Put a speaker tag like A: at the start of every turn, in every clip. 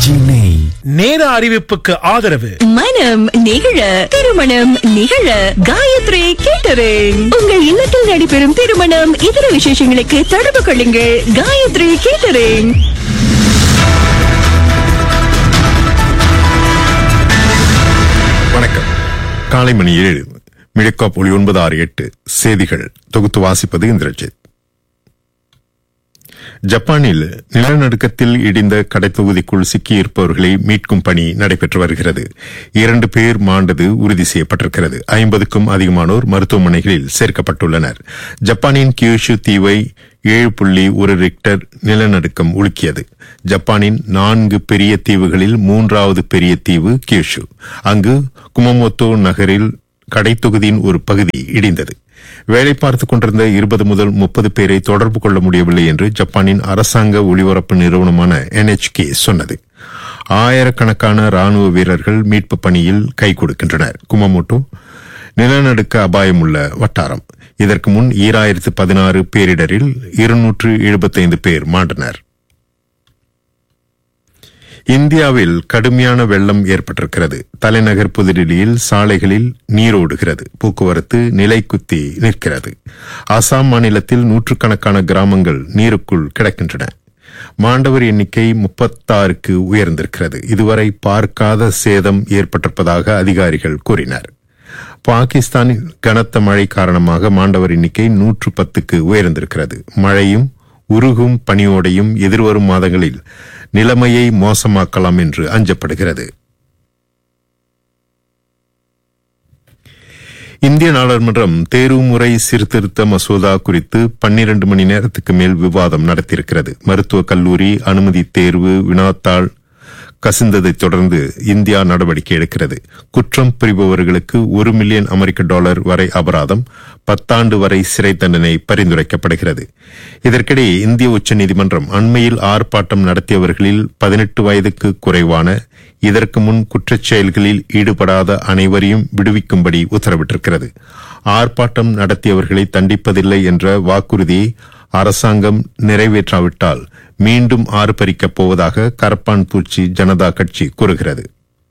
A: ஆர்ஜினை
B: நேர அறிவிப்புக்கு ஆதரவு
C: மனம் நிகழ திருமணம் நிகழ காயத்ரி கேட்டரிங் உங்கள் இல்லத்தில் நடைபெறும் திருமணம் இதர விசேஷங்களுக்கு தொடர்பு கொள்ளுங்கள் காயத்ரி கேட்டரிங்
D: வணக்கம் காலை மணி ஏழு மிடக்காப் ஒளி ஒன்பது ஆறு எட்டு செய்திகள் தொகுத்து வாசிப்பது இந்திரஜித் ஜப்பானில் நிலநடுக்கத்தில் இடிந்த கடைத்தொகுதிக்குள் சிக்கியிருப்பவர்களை மீட்கும் பணி நடைபெற்று வருகிறது இரண்டு பேர் மாண்டது உறுதி செய்யப்பட்டிருக்கிறது ஐம்பதுக்கும் அதிகமானோர் மருத்துவமனைகளில் சேர்க்கப்பட்டுள்ளனர் ஜப்பானின் கியூஷு தீவை ஏழு புள்ளி ஒரு ரிக்டர் நிலநடுக்கம் உலுக்கியது ஜப்பானின் நான்கு பெரிய தீவுகளில் மூன்றாவது பெரிய தீவு கியூஷு அங்கு குமமோத்தோ நகரில் கடைத்தொகுதியின் ஒரு பகுதி இடிந்தது வேலை பார்த்துக் கொண்டிருந்த இருபது முதல் முப்பது பேரை தொடர்பு கொள்ள முடியவில்லை என்று ஜப்பானின் அரசாங்க ஒளிபரப்பு நிறுவனமான என்எச்கே சொன்னது ஆயிரக்கணக்கான ராணுவ வீரர்கள் மீட்பு பணியில் கை கொடுக்கின்றனர் குமமோட்டோ நிலநடுக்க அபாயமுள்ள வட்டாரம் இதற்கு முன் ஈராயிரத்து பதினாறு பேரிடரில் இருநூற்று எழுபத்தைந்து பேர் மாண்டனர் இந்தியாவில் கடுமையான வெள்ளம் ஏற்பட்டிருக்கிறது தலைநகர் புதுடில்லியில் சாலைகளில் நீரோடுகிறது போக்குவரத்து நிலைக்குத்தி நிற்கிறது அசாம் மாநிலத்தில் நூற்றுக்கணக்கான கிராமங்கள் நீருக்குள் கிடக்கின்றன மாண்டவர் எண்ணிக்கை முப்பத்தாறுக்கு உயர்ந்திருக்கிறது இதுவரை பார்க்காத சேதம் ஏற்பட்டிருப்பதாக அதிகாரிகள் கூறினர் பாகிஸ்தானில் கனத்த மழை காரணமாக மாண்டவர் எண்ணிக்கை நூற்று பத்துக்கு உயர்ந்திருக்கிறது மழையும் உருகும் பனியோடையும் எதிர்வரும் மாதங்களில் நிலைமையை மோசமாக்கலாம் என்று அஞ்சப்படுகிறது இந்திய நாடாளுமன்றம் தேர்வுமுறை சீர்திருத்த மசோதா குறித்து பன்னிரண்டு மணி நேரத்துக்கு மேல் விவாதம் நடத்தியிருக்கிறது மருத்துவக் கல்லூரி அனுமதி தேர்வு வினாத்தாள் கசிந்ததைத் தொடர்ந்து இந்தியா நடவடிக்கை எடுக்கிறது குற்றம் புரிபவர்களுக்கு ஒரு மில்லியன் அமெரிக்க டாலர் வரை அபராதம் பத்தாண்டு வரை சிறை தண்டனை பரிந்துரைக்கப்படுகிறது இதற்கிடையே இந்திய உச்சநீதிமன்றம் அண்மையில் ஆர்ப்பாட்டம் நடத்தியவர்களில் பதினெட்டு வயதுக்கு குறைவான இதற்கு முன் குற்றச் செயல்களில் ஈடுபடாத அனைவரையும் விடுவிக்கும்படி உத்தரவிட்டிருக்கிறது ஆர்ப்பாட்டம் நடத்தியவர்களை தண்டிப்பதில்லை என்ற வாக்குறுதியை அரசாங்கம் நிறைவேற்றாவிட்டால் மீண்டும் ஆர்ப்பரிக்கப் போவதாக கரப்பான் பூச்சி ஜனதா கட்சி கூறுகிறது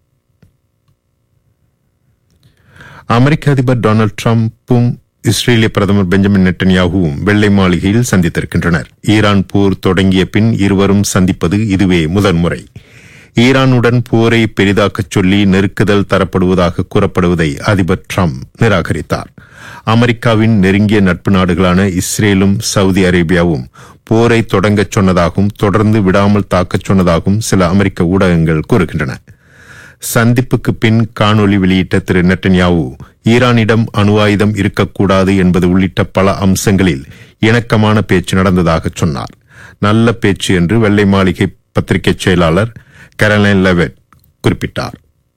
D: அமெரிக்க அதிபர் டொனால்டு டிரம்பும் இஸ்ரேலிய பிரதமர் பெஞ்சமின் நெட்டன்யாகுவும் வெள்ளை மாளிகையில் சந்தித்திருக்கின்றனர் ஈரான் போர் தொடங்கிய பின் இருவரும் சந்திப்பது இதுவே முதன்முறை ஈரானுடன் போரை பெரிதாக்கச் சொல்லி நெருக்குதல் தரப்படுவதாக கூறப்படுவதை அதிபர் டிரம்ப் நிராகரித்தார் அமெரிக்காவின் நெருங்கிய நட்பு நாடுகளான இஸ்ரேலும் சவுதி அரேபியாவும் போரை தொடங்கச் சொன்னதாகவும் தொடர்ந்து விடாமல் தாக்கச் சொன்னதாகவும் சில அமெரிக்க ஊடகங்கள் கூறுகின்றன சந்திப்புக்கு பின் காணொலி வெளியிட்ட திரு நெட்டன்யாவு ஈரானிடம் அணு ஆயுதம் இருக்கக்கூடாது என்பது உள்ளிட்ட பல அம்சங்களில் இணக்கமான பேச்சு நடந்ததாக சொன்னார் நல்ல பேச்சு என்று வெள்ளை மாளிகை பத்திரிகை செயலாளர் கரலைன் லெவெட் குறிப்பிட்டார்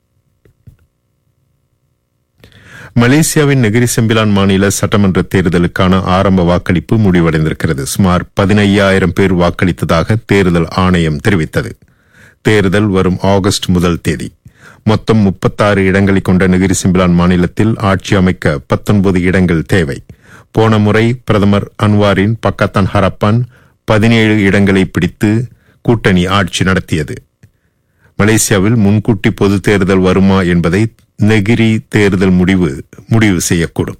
D: மலேசியாவின் நெகிரி செம்பிலான் மாநில சட்டமன்ற தேர்தலுக்கான ஆரம்ப வாக்களிப்பு முடிவடைந்திருக்கிறது சுமார் பதினையாயிரம் பேர் வாக்களித்ததாக தேர்தல் ஆணையம் தெரிவித்தது தேர்தல் வரும் ஆகஸ்ட் முதல் தேதி மொத்தம் முப்பத்தாறு இடங்களை கொண்ட நெகிரி செம்பிலான் மாநிலத்தில் ஆட்சி அமைக்க பத்தொன்பது இடங்கள் தேவை போன முறை பிரதமர் அன்வாரின் பக்கத்தான் ஹரப்பான் பதினேழு இடங்களை பிடித்து கூட்டணி ஆட்சி நடத்தியது மலேசியாவில் முன்கூட்டி பொது தேர்தல் வருமா என்பதை நெகிரி தேர்தல் முடிவு முடிவு செய்யக்கூடும்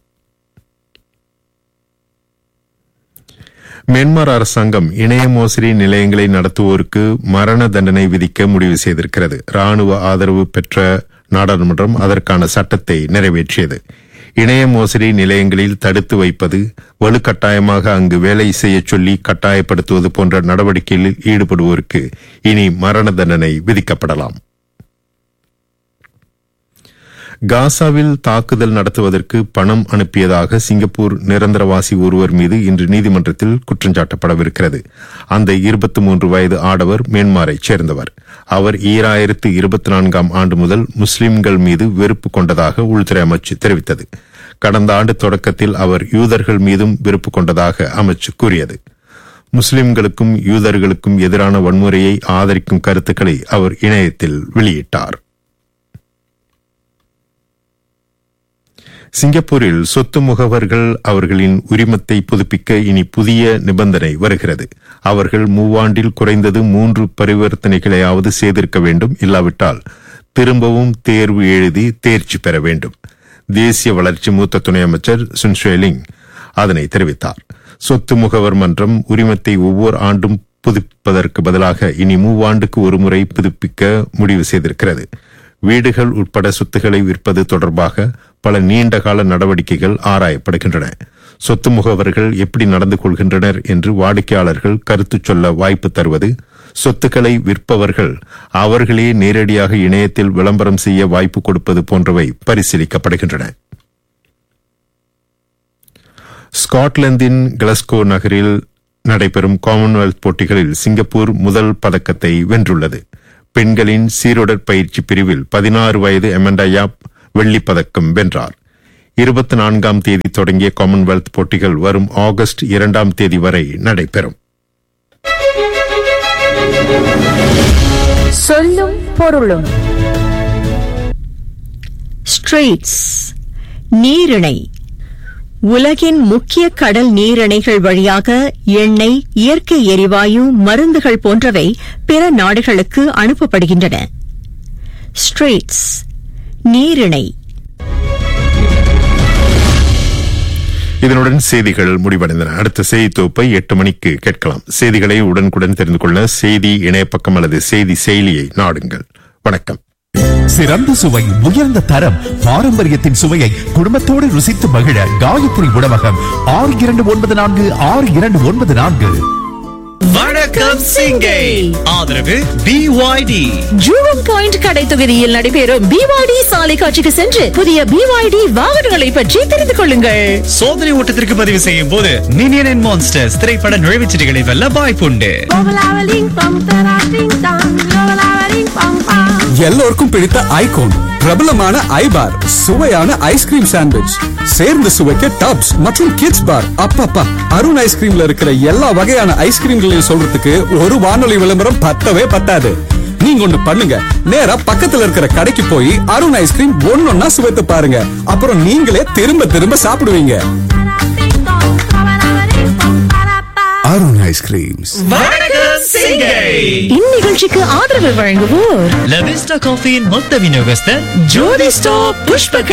D: மியான்மர் அரசாங்கம் இணைய மோசடி நிலையங்களை நடத்துவோருக்கு மரண தண்டனை விதிக்க முடிவு செய்திருக்கிறது ராணுவ ஆதரவு பெற்ற நாடாளுமன்றம் அதற்கான சட்டத்தை நிறைவேற்றியது இணைய மோசடி நிலையங்களில் தடுத்து வைப்பது வலுக்கட்டாயமாக அங்கு வேலை செய்யச் சொல்லி கட்டாயப்படுத்துவது போன்ற நடவடிக்கைகளில் ஈடுபடுவோருக்கு இனி மரண தண்டனை விதிக்கப்படலாம் காசாவில் தாக்குதல் நடத்துவதற்கு பணம் அனுப்பியதாக சிங்கப்பூர் நிரந்தரவாசி ஒருவர் மீது இன்று நீதிமன்றத்தில் குற்றஞ்சாட்டப்படவிருக்கிறது அந்த இருபத்தி மூன்று வயது ஆடவர் மியான்மரைச் சேர்ந்தவர் அவர் ஈராயிரத்து இருபத்தி நான்காம் ஆண்டு முதல் முஸ்லிம்கள் மீது வெறுப்பு கொண்டதாக உள்துறை அமைச்சு தெரிவித்தது கடந்த ஆண்டு தொடக்கத்தில் அவர் யூதர்கள் மீதும் வெறுப்பு கொண்டதாக அமைச்சு கூறியது முஸ்லிம்களுக்கும் யூதர்களுக்கும் எதிரான வன்முறையை ஆதரிக்கும் கருத்துக்களை அவர் இணையத்தில் வெளியிட்டார் சிங்கப்பூரில் சொத்து முகவர்கள் அவர்களின் உரிமத்தை புதுப்பிக்க இனி புதிய நிபந்தனை வருகிறது அவர்கள் மூவாண்டில் குறைந்தது மூன்று பரிவர்த்தனைகளையாவது செய்திருக்க வேண்டும் இல்லாவிட்டால் திரும்பவும் தேர்வு எழுதி தேர்ச்சி பெற வேண்டும் தேசிய வளர்ச்சி மூத்த துணை அமைச்சர் சுன்ஷுவேலிங் அதனை தெரிவித்தார் சொத்து முகவர் மன்றம் உரிமத்தை ஒவ்வொரு ஆண்டும் புதுப்பிப்பதற்கு பதிலாக இனி மூவாண்டுக்கு ஒருமுறை புதுப்பிக்க முடிவு செய்திருக்கிறது வீடுகள் உட்பட சொத்துக்களை விற்பது தொடர்பாக பல நீண்டகால நடவடிக்கைகள் ஆராயப்படுகின்றன சொத்து முகவர்கள் எப்படி நடந்து கொள்கின்றனர் என்று வாடிக்கையாளர்கள் கருத்து சொல்ல வாய்ப்பு தருவது சொத்துக்களை விற்பவர்கள் அவர்களே நேரடியாக இணையத்தில் விளம்பரம் செய்ய வாய்ப்பு கொடுப்பது போன்றவை பரிசீலிக்கப்படுகின்றன ஸ்காட்லாந்தின் கிளஸ்கோ நகரில் நடைபெறும் காமன்வெல்த் போட்டிகளில் சிங்கப்பூர் முதல் பதக்கத்தை வென்றுள்ளது பெண்களின் சீருடற் பயிற்சி பிரிவில் பதினாறு வயது எமண்டா யாப் வெள்ளிப் பதக்கம் வென்றார் இருபத்தி நான்காம் தேதி தொடங்கிய காமன்வெல்த் போட்டிகள் வரும் ஆகஸ்ட் இரண்டாம் தேதி வரை நடைபெறும்
A: சொல்லும் பொருளும்
C: ஸ்ட்ரெய்ட்ஸ் நீரிணை உலகின் முக்கிய கடல் நீரிணைகள் வழியாக எண்ணெய் இயற்கை எரிவாயு மருந்துகள் போன்றவை பிற நாடுகளுக்கு அனுப்பப்படுகின்றன ஸ்ட்ரெய்ட்ஸ் நீரிணை
D: இதனுடன் செய்திகள் முடிவடைந்தன அடுத்த செய்தி தொகுப்பை எட்டு மணிக்கு கேட்கலாம் செய்திகளை உடனுக்குடன் தெரிந்து கொள்ள செய்தி இணையப்பக்கம் அல்லது செய்தி செயலியை நாடுங்கள் வணக்கம்
E: சிறந்த சுவை உயர்ந்த தரம் பாரம்பரியத்தின் சுவையை குடும்பத்தோடு ருசித்து மகிழ காயத்ரி உணவகம் ஆறு இரண்டு ஒன்பது நான்கு ஆறு இரண்டு ஒன்பது நான்கு
F: வணக்கம் சிங்கை ஆதரவு பிஒய்டி
A: ஜூவம் பாயிண்ட் கடை தொகுதியில் நடைபெறும் பிவாடி சாலை காட்சிக்கு சென்று புதிய பிவாய்டி வாகனங்களை பற்றி தெரிந்து கொள்ளுங்கள்
F: சோதனை ஓட்டத்திற்கு பதிவு செய்யும் போது மினியன் அண்ட் மான்ஸ்டர்ஸ் திரைப்பட நுழைவுச்சீட்டுகளை வெல்ல வாய்ப்புண்டு
G: எல்லோருக்கும் பிடித்த ஐகோன் பிரபலமான ஐபார் சுவையான ஐஸ்கிரீம் சாண்ட்விச் சேர்ந்து சுவைக்க டப்ஸ் மற்றும் கிட்ஸ் பார் அப்பப்பா அருண் ஐஸ்கிரீம்ல இருக்கிற எல்லா வகையான ஐஸ்கிரீம்களையும் சொல்றதுக்கு ஒரு வானொலி விளம்பரம் பத்தவே பத்தாது நீங்க ஒண்ணு பண்ணுங்க நேரா பக்கத்துல இருக்கிற கடைக்கு போய் அருண் ஐஸ்கிரீம் ஒன்னொன்னா சுவைத்து பாருங்க அப்புறம் நீங்களே திரும்ப திரும்ப சாப்பிடுவீங்க அருண் ஐஸ்கிரீம்ஸ்
F: வணக்கம் சிங்கை
A: இந்நிகழ்ச்சிக்கு ஆதரவு வழங்குவோர்
F: லவிஸ்டா காஃபியின் மொத்த விநியோகஸ்தர் ஜோதி ஸ்டாப் புஷ்ப